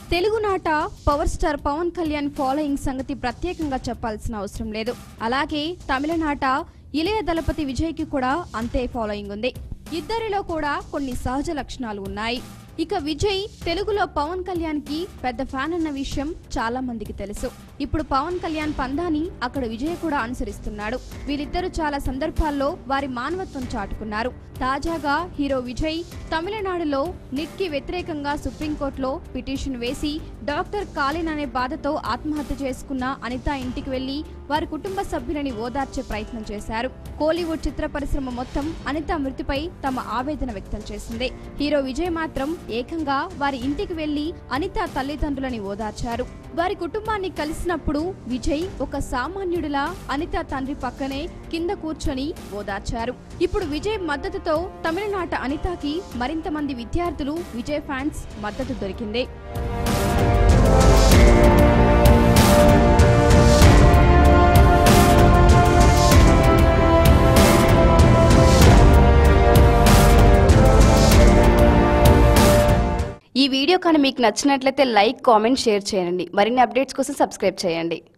తెలుగునాట power star Pawan Kalyan following సంగతి ప్రత్యేకంగా చెప్పాల్సిన అవసరం లేదు అలాగే తమిళనాట ఇళయ దళపతి విజయ్కి కూడా అంతే ఫాలోయింగ్ ఉంది ఇద్దరిలో కూడా కొన్ని సహజ లక్షణాలు ఉన్నాయి ఇక విజయ్ తెలుగులో పవన్ కళ్యాణ్ కి పెద్ద ఫ్యాన్ అన్న విషయం చాలా మందికి తెలుసు ఇప్పుడు పవన్ కళ్యాణ్ పందాని అక్కడ విజయ్ కూడా అనుసరిస్తున్నాడు వీరిద్దరూ చాలా సందర్భాల్లో వారి మానవత్వం చాటుకున్నారు తాజాగా హీరో విజయ్ తమిళనాడులో నిట్ కి వ్యతిరేకంగా సుప్రీంకోర్టులో పిటిషన్ వేసి డాక్టర్ కాలిన్ అనే బాధతో ఆత్మహత్య చేసుకున్న అనిత ఇంటికి వెళ్లి వారి కుటుంబ సభ్యులని ఓదార్చే ప్రయత్నం చేశారు కోలీవుడ్ చిత్ర పరిశ్రమ మొత్తం అనిత మృతిపై తమ ఆవేదన వ్యక్తం చేసింది హీరో విజయ్ మాత్రం ఏకంగా వారి ఇంటికి వెళ్లి అనిత తల్లిదండ్రులని ఓదార్చారు వారి కుటుంబాన్ని కలిసినప్పుడు విజయ్ ఒక సామాన్యుడిలా అనిత తండ్రి పక్కనే కింద కూర్చొని ఓదార్చారు ఇప్పుడు విజయ్ మద్దతుతో తమిళనాట అనితకి మరింత మంది విద్యార్థులు విజయ్ ఫ్యాన్స్ మద్దతు దొరికింది ఈ వీడియో కానీ మీకు నచ్చినట్లయితే లైక్ కామెంట్ షేర్ చేయండి మరిన్ని అప్డేట్స్ కోసం సబ్స్క్రైబ్ చేయండి